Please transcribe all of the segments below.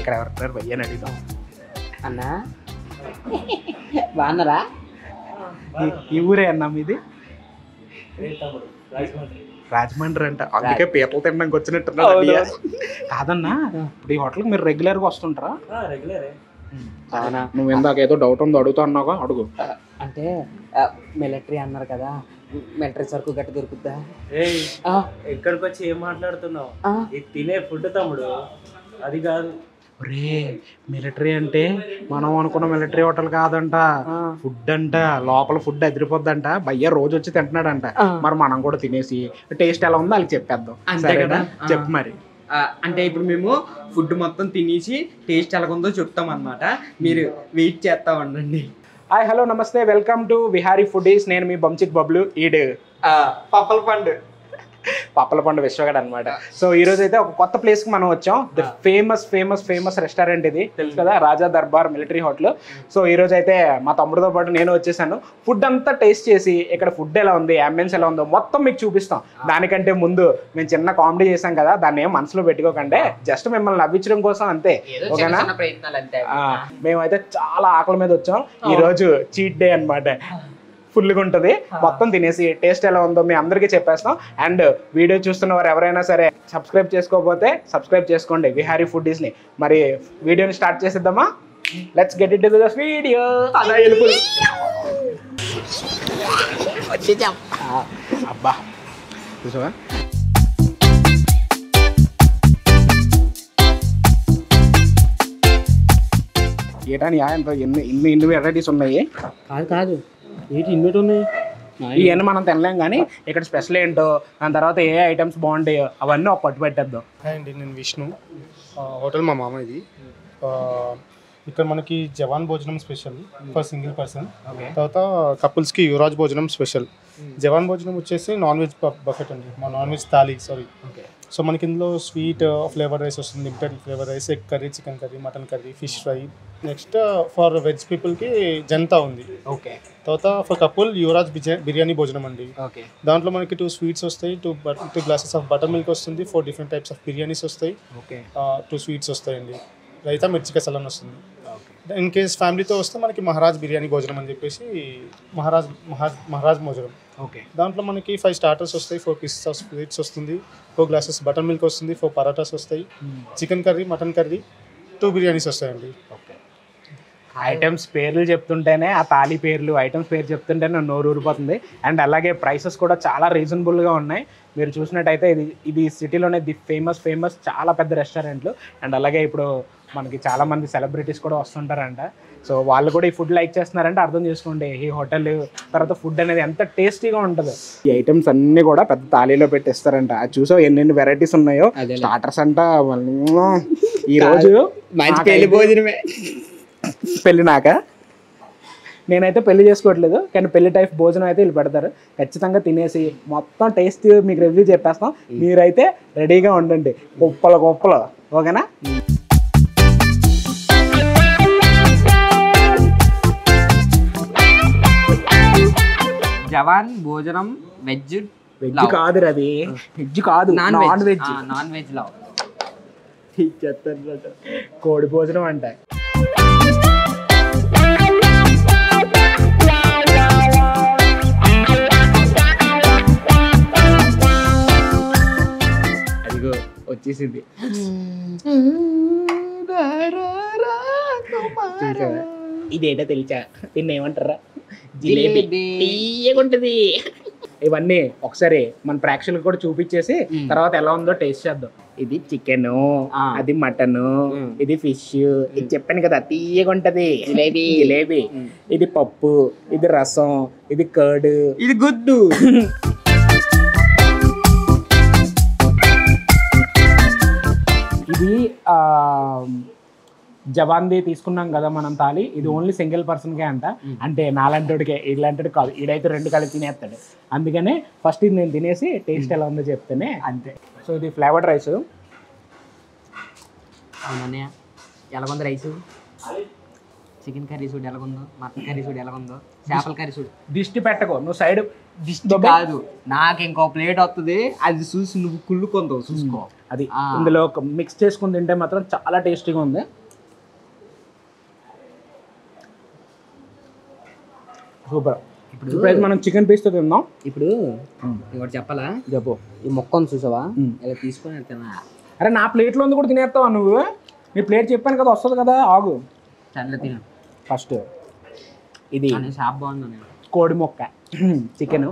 ఇక్కడ ఎవరు భయ్యని అడుగుదాం అన్నా బాగున్నారా ఈ- ఈ ఊరే అన్నా మీది రాజమండ్రి అంట అందుకే పీతలు తినడానికి వచ్చినట్టున్నారు అవును. కాదన్నా ఇప్పుడు ఈ హోటల్కి మీరు రెగ్యులర్ గా వస్తుంటారా రెగ్యులరే అవునా నువ్వు ఇందాక ఏదో డౌట్ ఉందో అడుగుతా అన్నావుగా అడుగు ఆ, అంటే మిలిటరీ అన్నారు కదా మిలిటరీ సరుకు గట్టి దొరుకుద్దా ఏయ్ ఆ, ఎక్కడికి వచ్చి ఏం మాట్లాడుతున్నావు ఆ, ఇది తినే ఫుడ్ తమ్ముడు అది కాదు ఒరే మిలిటరీ అంటే మనం అనుకున్న మిలిటరీ హోటల్ కాదంట ఆ. ఫుడ్ అంట లోపల ఫుడ్ అదిరిపోద్దంట భయ్య రోజు వచ్చి తింటున్నాడంట ఆ. మరి మనం కూడా తినేసి టేస్ట్ ఎలా ఉందో వాళ్ళకి చెప్పేద్దాం అంతే సరేనా? కదా? ఆ. చెప్పు మరి ఆ, అంటే ఇప్పుడు మేము ఫుడ్ మొత్తం తినేసి టేస్ట్ ఎలాగుందో చెప్తాం అనమాట మీరు వెయిట్ చేస్తా ఉండండి హాయ్ హలో నమస్తే వెల్కమ్ టు విహారీ ఫుడీస్ నేను మీ బంచిక్ బబ్లు ఈడు పప్పల పండు పప్పలపండు విశ్వగడ్ అనమాట సో ఈ రోజు అయితే ఒక కొత్త ప్లేస్ కి మనం వచ్చాం the famous famous famous restaurant ఇది తెలుసు కదా Raja Darbar military hotel so ఈ రోజు అయితే మా తమ్ముడితో పాటు నేను వచ్చేసాను ఫుడ్ అంతా టేస్ట్ చేసి ఇక్కడ ఫుడ్ ఎలా ఉంది అంబియన్స్ ఎలా ఉందో మొత్తం మీకు చూపిస్తాం దానికంటే ముందు మేము చిన్న కామెడీ చేసాం కదా దాన్ని ఏం మనసులో పెట్టుకోకండి జస్ట్ మిమ్మల్ని నవ్వించడం కోసం అంతే ఓకేనా ప్రయత్నాలు అంతే ఆ, మేమైతే చాలా ఆకలి మీద వచ్చాం ఈ రోజు చీట్ డే అన్నమాట ఫుల్గా ఉంటుంది మొత్తం తినేసి టేస్ట్ ఎలా ఉందో మీ అందరికీ చెప్పేస్తాం అండ్ వీడియో చూస్తున్న వారు ఎవరైనా సరే సబ్స్క్రైబ్ చేసుకోకపోతే సబ్స్క్రైబ్ చేసుకోండి విహారీ ఫుడ్డీస్ ని మరి వీడియోని స్టార్ట్ చేసేద్దామా let's get it to the video అబ్బా చూసావా ఏటాని ఎంత ఎన్ని ఇన్ని ఇన్ని వెరైటీస్ ఉన్నాయి కాదు కాదు ఏంటి ఇన్నోటి ఉన్నాయి ఇవన్నీ మనం తినలేం కానీ ఇక్కడ స్పెషల్ ఏంటో దాని తర్వాత ఏ ఐటమ్స్ బాగుంటాయో అవన్నీ ఒక పట్టు పెట్టేద్దాం హాయ్ అండి నేను విష్ణు ఆ, హోటల్ మా మామ ఇది ఆ, ఇక్కడ మనకి జవాన్ భోజనం స్పెషల్ ఫర్ సింగిల్ పర్సన్ తర్వాత కపుల్స్కి యువరాజ్ భోజనం స్పెషల్ జవాన్ భోజనం వచ్చేసి నాన్ వెజ్ బఫెట్ అండి మా non veg thali sorry so మనకి ఇందులో స్వీట్ ఫ్లేవర్ రైస్ వస్తుంది limited flavour rice egg curry chicken curry mutton curry fish fry next for veg పీపుల్కి జంతా ఉంది ఓకే తర్వాత ఫర్ కపుల్ యువరాజ్ బిజ- బిర్యానీ భోజనం అండి ఓకే దాంట్లో మనకి టూ స్వీట్స్ వస్తాయి two two glasses of buttermilk వస్తుంది four different types of biryanis వస్తాయి ఓకే టూ స్వీట్స్ వస్తాయండి రైతా మిర్చి కసలన్ వస్తుంది ఇన్ కేస్ ఫ్యామిలీతో వస్తే మనకి మహారాజ్ బిర్యానీ భోజనం అని చెప్పేసి మహారాజ్ మహారాజ్ మహారాజ్ భోజనం ఓకే దాంట్లో మనకి ఫైవ్ స్టార్టర్స్ వస్తాయి ఫోర్ పీసెస్ ఆఫ్ స్వీట్స్ వస్తుంది ఫోర్ గ్లాసెస్ బటర్ మిల్క్ వస్తుంది ఫోర్ పరాటాస్ వస్తాయి chicken curry mutton curry two biryanis వస్తాయండి ఓకే ఐటమ్స్ పేర్లు చెప్తుంటేనే ఆ తాళి పేర్లు ఐటమ్స్ పేరు చెప్తుంటేనే నోరు ఊరిపోతుంది అండ్ అలాగే ప్రైసెస్ కూడా చాలా రీజనబుల్గా ఉన్నాయి మీరు చూసినట్టయితే ఇది ఇది సిటీలోనే ది ఫేమస్ ఫేమస్ చాలా పెద్ద రెస్టారెంట్లు అండ్ అలాగే ఇప్పుడు మనకి చాలా మంది సెలబ్రిటీస్ కూడా వస్తుంటారంట సో వాళ్ళు కూడా ఈ ఫుడ్ లైక్ చేస్తున్నారంటే అర్థం చేసుకోండి ఈ హోటల్ తర్వాత ఫుడ్ అనేది ఎంత టేస్టీగా ఉంటుంది ఈ ఐటమ్స్ అన్ని కూడా పెద్ద తాళీలో పెట్టిస్తారంట అది చూసావు ఎన్నెన్ని వెరైటీస్ ఉన్నాయో అదేలే. స్టార్టర్స్ అంట ఈ రోజు మంచి నాకైతే- పెళ్లి భోజనమే పెళ్లి నాక నేనైతే పెళ్లి చేసుకోవట్లేదు కానీ పెళ్లి టైప్ భోజనం అయితే వీళ్ళు పెడతారు ఖచ్చితంగా తినేసి మొత్తం టేస్ట్ మీకు రివ్యూ చెప్పేస్తాం మీరైతే రెడీగా ఉండండి గొప్పలు గొప్పలు ఓకేనా జవాన్ భోజనం వెజ్ వెజ్ కాదు రవి వెజ్ కాదు non non veg veg non veg లో కోడి భోజనం అంట అదిగో వచ్చేసింది చూసావా? ఇదేటో తెలుసా దీన్ని ఏమంటారా జిలేబీ జిలేబీ. తీయగుంటది ఇవన్నీ ఒకసారి మన ప్రేక్షకులకు కూడా చూపించేసి మ్మ్. తర్వాత ఎలా ఉందో టేస్ట్ చేద్దాం ఇది చికెన్ ఆ. అది మటన్ మ్మ్. ఇది ఫిష్ ఇది చెప్పాను కదా తీయగుంటది జిలేబీ. జిలేబీ మ్మ్. ఇది పప్పు ఇది రసం ఇది కర్డ్ ఇది గుడ్డు ఇది ఆ, జవాన్ది తీసుకున్నాం కదా మనం తాలి ఇది ఓన్లీ సింగిల్ పర్సన్కే అంట అంటే నాలంటోడికే ఇలాంటి కాదు ఈడైతే రెండు కలిపి తినేస్తాడు అందుకనే ఫస్ట్ ఇది నేను తినేసి టేస్ట్ ఎలా ఉందో చెప్తేనే అంతే సో ఇది ఫ్లేవర్డ్ రైస్ అవునన్నయ్య ఎలాగుంది రైస్ చికెన్ కర్రీ చూడు ఎలాగుందో మటన్ కర్రీ చూడు ఎలాగుందో చేపల కర్రీ చూడు దిష్టి పెట్టకు నువ్వు సైడ్ దిష్టి కాదు నాకు ఇంకో ప్లేట్ వస్తుంది అది చూసి నువ్వు కుళ్ళుకుందావు చూసుకో అది ఆ. ఇందులో మిక్స్ చేసుకుని తింటే మాత్రం చాలా టేస్టీగా ఉంది సూపర్ ఇప్పుడు ఇప్పుడైతే మనం చికెన్ పీస్తో తిందాం ఇప్పుడు ఇంకోటి చెప్పాలా చెప్పు ఈ మొక్క ఉంది చూసావా మ్మ్. ఇలా తీసుకొని తినా అరే నా ప్లేట్లో ఉంది కూడా తినేస్తావా నువ్వు నీ ప్లేట్ చెప్పాను కదా వస్తుంది కదా ఆగు చల్ల తిను ఫస్ట్ ఇది కానీ షాప్ బాగుంది నేను కోడి మొక్క చికెన్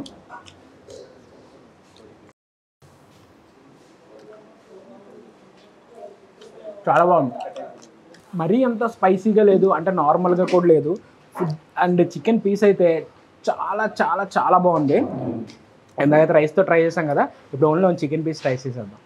చాలా బాగుంది మరీ అంత స్పైసీగా లేదు అంటే నార్మల్గా కూడా లేదు ఫుడ్ అండ్ చికెన్ పీస్ అయితే చాలా చాలా చాలా బాగుంది ఎందాకైతే రైస్తో ట్రై చేసాం కదా ఇప్పుడు ఓన్లీ ఒక చికెన్ పీస్ ట్రై చేసేద్దాం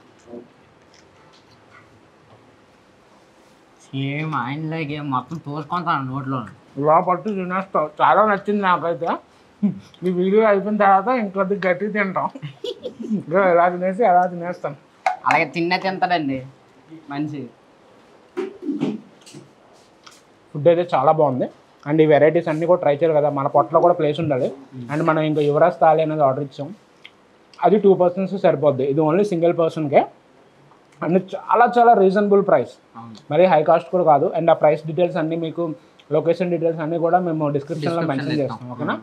సేమ్ ఆయనలాగే మొత్తం తోసుకుంటాను నోట్లో ఇలా పట్టు తినేస్తావు చాలా నచ్చింది నాకైతే ఈ వీడియో అయిపోయిన తర్వాత ఇంకొద్ది గట్టి తింటాం ఇంకా ఎలా తినేసి ఎలా తినేస్తాం అలాగే తిన్నే తింటాడండి మనిషి ఫుడ్ అయితే చాలా బాగుంది అండ్ ఈ వెరైటీస్ అన్నీ కూడా ట్రై చేయాలి కదా మన పొట్టలో కూడా ప్లేస్ ఉండాలి అండ్ మనం ఇంకా యువరాజ్ థాలి అనేది ఆర్డర్ ఇచ్చాం అది టూ పర్సన్స్ సరిపోద్ది ఇది ఓన్లీ సింగిల్ పర్సన్కే అండ్ చాలా చాలా రీజనబుల్ ప్రైస్ అవును మరి హై కాస్ట్ కూడా కాదు అండ్ ఆ ప్రైస్ డీటెయిల్స్ అన్నీ మీకు లొకేషన్ డీటెయిల్స్ అన్నీ కూడా మేము డిస్క్రిప్షన్లో Description మెన్షన్ లో చేస్తాం ఇస్తాం. ఓకేనా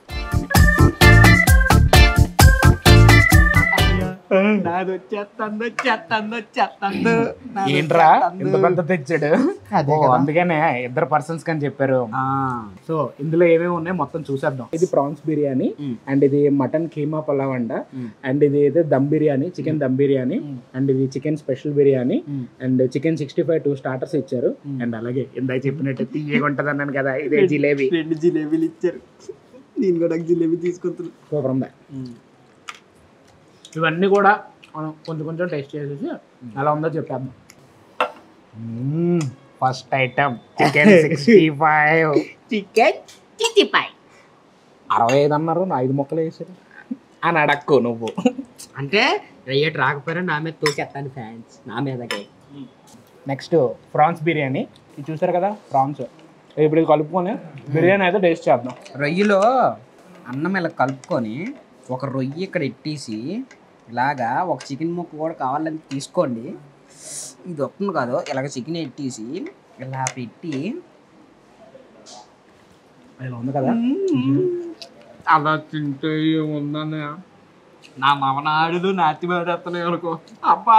నాది వచ్చేస్తుంది వచ్చేస్తుంది వచ్చేస్తుంది ఏంట్రా ఇంత పెద్ద తెచ్చాడు ఓ, అందుకనే ఇద్దరు పర్సన్స్ కని చెప్పారు సో ఇందులో ఏమేమి ఉన్నాయి మొత్తం చూసేద్దాం ఇది ప్రాన్స్ బిర్యానీ మ్మ్. అండ్ ఇది మటన్ కీమా పలావ్ అంట మ్మ్. అండ్ ఇది అయితే దమ్ బిర్యానీ చికెన్ దమ్ బిర్యానీ అండ్ ఇది chicken special biryani hmm. And chicken sixty five two starters ఇచ్చారు అండ్ అలాగే ఇందాక చెప్పినట్టు తీయగా ఉంటుంది అన్నాను కదా ఇదే జిలేబీ రెండు జిలేబీలు ఇచ్చారు నేను కూడా జిలేబీ తీసుకుంటున్నా సూపర్ ఉంది ఇవన్నీ కూడా మనం కొంచెం కొంచెం టేస్ట్ చేసేసి ఎలా ఉందో చెప్పేద్దాం first item chicken sixty five chicken చిక్కి పై అరవై ఐదు అన్నారు నా ఐదు మొక్కలు వేసారు అని అడక్కు నువ్వు అంటే రేట్ రాకపోయినా నా మీద తోచేస్తాను ఫ్యాన్స్ నా మీదకే నెక్స్ట్ ప్రాన్స్ బిర్యానీ ఇది చూసారు కదా ప్రాన్స్ ఇప్పుడు ఇది కలుపుకొని బిర్యానీ అయితే టేస్ట్ చేద్దాం రొయ్యలో అన్నం ఇలా కలుపుకొని ఒక రొయ్యి ఇక్కడ ఎట్టేసి ఇలాగా ఒక చికెన్ ముక్క కూడా కావాలని తీసుకోండి ఇది వస్తుంది కాదు ఇలాగ చికెన్ ఎట్టేసి ఇలా పెట్టి ఇలా ఉంది కదా అలా తింటే ఏముందని నా మవనాడులు నాతి మారేస్తున్నాయి అనుకో అబ్బా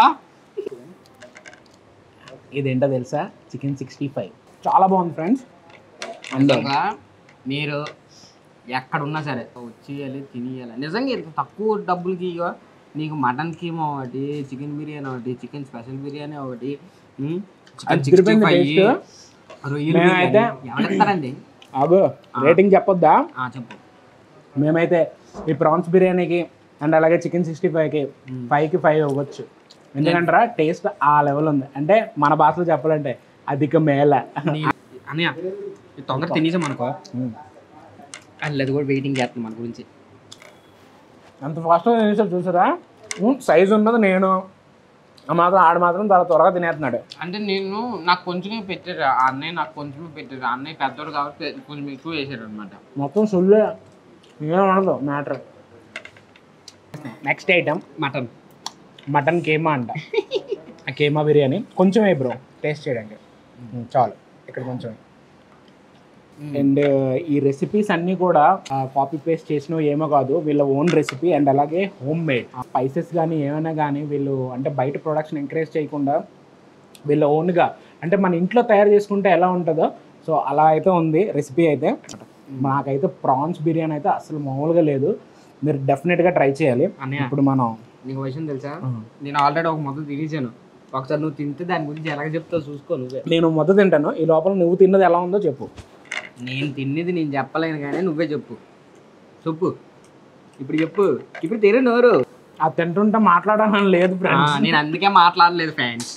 ఇదేంటో తెలుసా చికెన్ సిక్స్టీ ఫైవ్ చాలా బాగుంది ఫ్రెండ్స్ అండ్ నిజంగా మీరు ఎక్కడున్నా సరే వచ్చేయాలి తినేయాలి నిజంగా ఇంత తక్కువ డబ్బులకి ఇగో నీకు మటన్ కీమా ఒకటి చికెన్ బిర్యానీ ఒకటి చికెన్ స్పెషల్ బిర్యానీ ఒకటి ఉమ్, చికెన్ సిక్స్టీ అదిరిపోయింది ఫైవ్ taste. రొయ్యలు మేమైతే- బిర్యానీ. ఎవరు ఇస్తారండి ఆగు రేటింగ్ చెప్పొద్దా ఆ, చెప్పు మేమైతే ఈ ప్రాన్స్ బిర్యానీకి అండ్ అలాగే చికెన్ సిక్స్టీ ఫైవ్కి ఫైవ్కి ఫైవ్ ఇవ్వచ్చు ఎందుకంటారా టేస్ట్ ఆ లెవెల్ ఉంది అంటే మన భాషలో చెప్పాలంటే అధిక మేళ నీ- అన్నయ్య ఈ తొందర తినేసాం అనుకో అది అది కూడా వెయిటింగ్ చేస్తుంది మన గురించి అంత ఫాస్ట్గా తినేసాడు చూసారా సైజు ఉన్నది నేను ఆ మాత్రం ఆడ మాత్రం చాలా త్వరగా తినేస్తున్నాడు అంటే నేను నాకు కొంచెమే పెట్టారు ఆ అన్నయ్య నాకు కొంచెమే పెట్టారు ఆ అన్నయ్య పెద్దోడు కాబట్టి కొంచెం ఎక్కువ వేసారు అనమాట మొత్తం సుల్లే ఏం ఉండదు matter next item mutton mutton keema అంట ఆ కేమా బిర్యానీ కొంచెం ఏ బ్రో టేస్ట్ చేయడానికి ఉమ్, చాలు ఇక్కడ కొంచెం అండ్ ఈ రెసిపీస్ అన్నీ కూడా కాపీ పేస్ట్ చేసినవి ఏమో కాదు వీళ్ళ ఓన్ రెసిపీ అండ్ అలాగే హోమ్ మేడ్ స్పైసెస్ కానీ ఏమైనా కానీ వీళ్ళు అంటే బయట ప్రొడక్షన్ ఎంకరేజ్ చేయకుండా వీళ్ళ ఓన్గా అంటే మన ఇంట్లో తయారు చేసుకుంటే ఎలా ఉంటుందో సో అలా అయితే ఉంది రెసిపీ అయితే నాకైతే ప్రాన్స్ బిర్యానీ అయితే అసలు మామూలుగా లేదు మీరు డెఫినెట్గా ట్రై చేయాలి అన్నయ్య ఇప్పుడు మనం నీకు విషయం తెలుసా నేను ఆల్రెడీ ఒక మొదలు తినేసాను ఒకసారి నువ్వు తింటే దాని గురించి ఎలాగ చెప్తావు చూసుకో నువ్వే నేను మొదట తింటాను ఈ లోపల నువ్వు తిన్నది ఎలా ఉందో చెప్పు నేను తిన్నది నేను చెప్పలేను కానీ నువ్వే చెప్పు చెప్పు ఇప్పుడు చెప్పు ఇప్పుడు తెరు నోరు ఆ తింటుంటే మాట్లాడాలని లేదు ఆ, ఫ్రెండ్స్ నేను అందుకే మాట్లాడలేదు ఫ్యాన్స్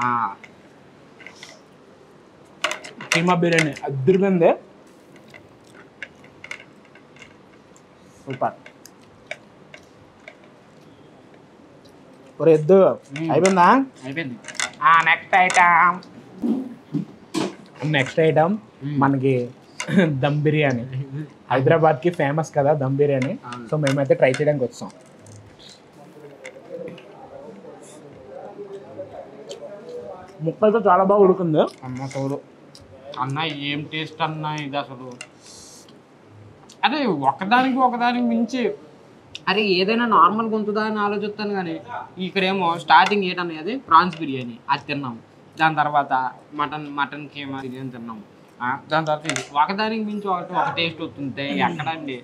కీమా బిర్యానీ అద్దరిపోయింది సూపర్ ఒక ఎద్దు అయిపోయిందా అయిపోయింది నెక్స్ట్ ఐటమ్ నెక్స్ట్ ఐటమ్ మనకి దమ్ బిర్యానీ హైదరాబాద్కి ఫేమస్ కదా దమ్ బిర్యానీ అవును. సో మేమైతే ట్రై చేయడానికి వచ్చాం ముక్కలతో చాలా బాగా ఉడుకుంది అమ్మ తోడు అన్న ఏం టేస్ట్ అన్న ఇది అసలు అదే ఒకదానికి ఒకదానికి మించి అరే ఏదైనా నార్మల్గా ఉంటుందా అని ఆలోచిస్తాను కానీ ఇక్కడేమో స్టార్టింగ్ ఏంటనే అది ప్రాన్స్ బిర్యానీ అది తిన్నాము దాని తర్వాత మటన్ మటన్ కీమా బిర్యానీ తిన్నాము ఆ, దాని తర్వాత ఇది ఒకదానికి మించి ఒకటి ఒక టేస్ట్ వస్తుంటే ఎక్కడండి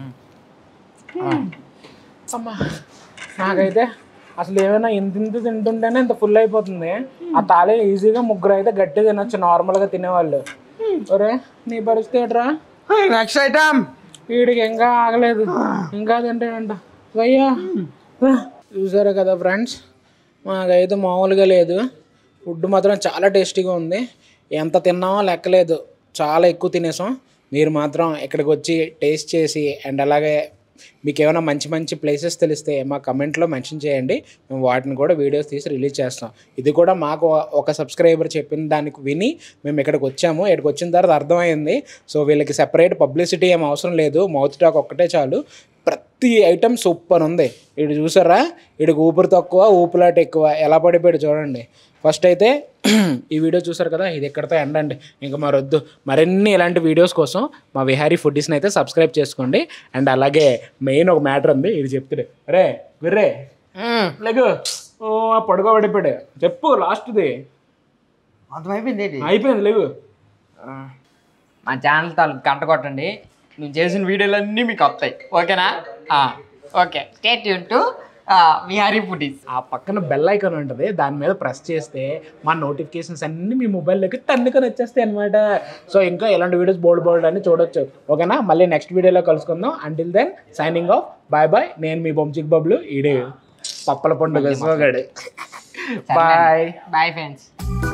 అమ్మా నాకైతే అసలు ఏమైనా ఇంత ఇంత తింటుంటేనే ఇంత ఫుల్ అయిపోతుంది ఆ తాళి ఈజీగా ముగ్గురు అయితే గట్టి తినొచ్చు నార్మల్గా తినేవాళ్ళు ఒరే నీ పరిస్థితి ఏంట్రా నెక్స్ట్ ఐటమ్ వీడికి ఇంకా ఆగలేదు ఇంకా తింటాడంట భయ్యా రా. చూసారు కదా ఫ్రెండ్స్ మాకైతే మామూలుగా లేదు ఫుడ్ మాత్రం చాలా టేస్టీగా ఉంది ఎంత తిన్నామో లెక్కలేదు చాలా ఎక్కువ తినేసాం మీరు మాత్రం ఇక్కడికి వచ్చి టేస్ట్ చేసి అండ్ అలాగే మీకు ఏమైనా మంచి మంచి ప్లేసెస్ తెలిస్తే మా కమెంట్లో మెన్షన్ చేయండి మేము వాటిని కూడా వీడియోస్ తీసి రిలీజ్ చేస్తాం ఇది కూడా మాకు ఒక సబ్స్క్రైబర్ చెప్పిన దానికి విని మేము ఇక్కడికి వచ్చాము ఇక్కడికి వచ్చిన తర్వాత అర్థమైంది సో వీళ్ళకి సెపరేట్ పబ్లిసిటీ ఏం అవసరం లేదు మౌత్ టాక్ ఒక్కటే చాలు ప్రతి ఐటెం సూపర్ ఉంది ఇటు చూసారా ఇటు ఊపిరి తక్కువ ఊపులాట ఎక్కువ ఎలా పడిపోయాడు చూడండి ఫస్ట్ అయితే ఈ వీడియో చూసారు కదా ఇది ఎక్కడితో ఎండ్ అండి ఇంకా మరొద్దు మరిన్ని ఇలాంటి వీడియోస్ కోసం మా విహారీ ఫుడ్డీస్ని అయితే సబ్స్క్రైబ్ చేసుకోండి అండ్ అలాగే మెయిన్ ఒక మ్యాటర్ ఉంది ఇది చెప్తుడే రే విర్రే లేకు ఓ పడుకోబడిపోయాడు చెప్పు లాస్ట్ది అర్థమైపోయింది ఏంటి అయిపోయింది లేవు మా ఛానల్ తాలూకు గంట కొట్టండి మేము చేసిన వీడియోలన్నీ మీకు వస్తాయి ఓకేనా okay state to Vihari foodies ఆ పక్కన బెల్ ఐకాన్ ఉంటుంది దాని మీద ప్రెస్ చేస్తే మా నోటిఫికేషన్స్ అన్ని మీ మొబైల్లోకి తన్నుకొని వచ్చేస్తాయి అనమాట సో ఇంకా ఇలాంటి వీడియోస్ బోల్డ్ బోల్డ్ అని చూడొచ్చు ఓకేనా మళ్ళీ నెక్స్ట్ వీడియోలో కలుసుకుందాం until then signing off bye bye నేను మీ బొంచిక్ బబ్లు ఈడే పప్పల పండుగ బాయ్ బాయ్ ఫ్రెండ్స్